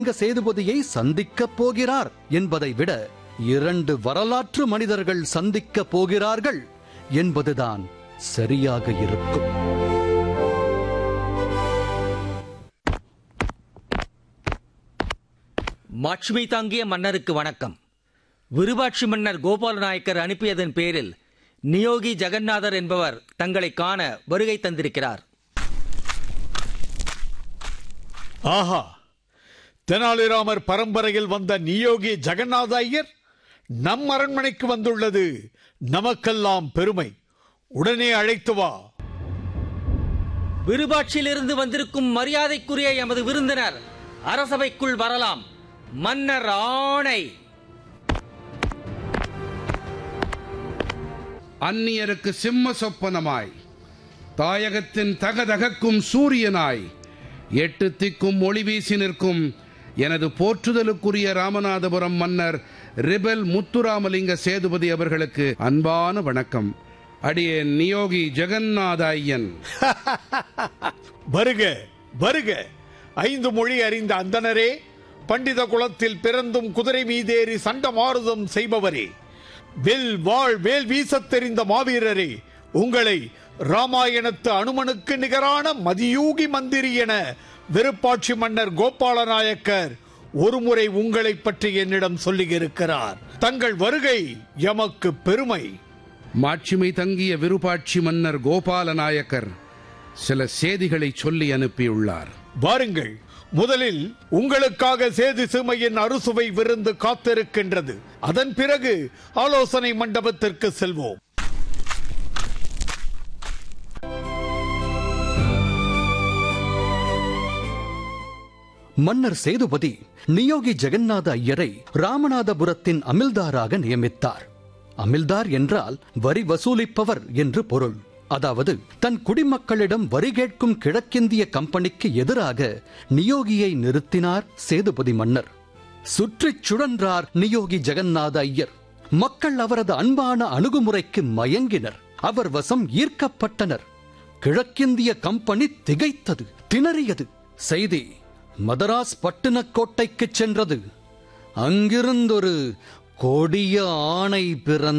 ராமலிங்க சேதுபதியை சந்திக்கப் போகிறார் என்பதை விட இரண்டு வரலாற்று மனிதர்கள் சந்திக்கப் போகிறார்கள் என்பதுதான் சரியாக இருக்கும் மாட்சிமை தாங்கிய மன்னருக்கு வணக்கம் விருபாட்சி மன்னர் கோபால நாயக்கர் அனுப்பியதன் பேரில் நியோகி ஜெகநாதர் என்பவர் தங்களை காண வருகை தந்திருக்கிறார் ஆஹா தெனாலிராமர் பரம்பரையில் வந்த நியோகி ஜெகநாத ஐயர் நம் அரண்மனைக்கு வந்துள்ளது நமக்கெல்லாம் பெருமை உடனே அழைத்து வா விருபாட்சியிலிருந்து வந்திருக்கும் மரியாதைக்குரிய எமது விருந்தினர் அரசவைக்குள் வரலாம் மன்னர் ஆணை அந்நியருக்கு சிம்ம சொப்பனமாய் தாயகத்தின் தகதகக்கும் சூரியனாய் எட்டு திக்கும் ஒளி வீசி நிற்கும் எனது போற்றுதலுக்குரிய ராமநாதபுரம் மன்னர் ரிபல் முத்துராமலிங்க சேதுபதி அவர்களுக்கு அன்பான வணக்கம் அடியேன் நியோகி ஜெகநாத ஐயன் வருக வருக ஐந்து மொழி அறிந்த அந்தணரே பண்டித குலத்தில் பிறந்தும் குதிரை மீதேறி சண்டமாருதம் செய்பவரே வில் வாழ் வேல் வீசத் தெரிந்த மாவீரரே உங்களை ராமாயணத்து அனுமனுக்கு நிகரான மதியூகி மந்திரி என விருப்பாட்சி மன்னர் கோபால நாயக்கர் ஒருமுறை உங்களை பற்றி என்னிடம் சொல்லியிருக்கிறார் தங்கள் வருகை எமக்கு பெருமை மாட்சிமை தங்கிய விருப்பாட்சி மன்னர் கோபால நாயக்கர் சில செய்திகளை சொல்லி அனுப்பியுள்ளார் வாருங்கள் முதலில் உங்களுக்காக சேது சிமையின் அறுசுவை விருந்து காத்திருக்கின்றது அதன் பிறகு ஆலோசனை மண்டபத்திற்கு செல்வோம் மன்னர் சேதுபதி நியோகி ஜெகநாத ஐயரை ராமநாதபுரத்தின் அமில்தாராக நியமித்தார் அமில்தார் என்றால் வரி வசூலிப்பவர் என்று பொருள் அதாவது தன் குடிமக்களிடம் வரி கேட்கும் கிழக்கிந்திய கம்பெனிக்கு எதிராக நியோகியை நிறுத்தினார் சேதுபதி மன்னர் சுற்றிச் சுழன்றார் நியோகி ஜெகநாத ஐயர் மக்கள் அவரது அன்பான அணுகுமுறைக்கு மயங்கினர் அவர் வசம் ஈர்க்கப்பட்டனர் கிழக்கிந்திய கம்பெனி திகைத்தது திணறியது செய்தி மதராஸ் பட்டினக்கோட்டைக்கு சென்றது அங்கிருந்தொரு கொடிய ஆணை பிறந்த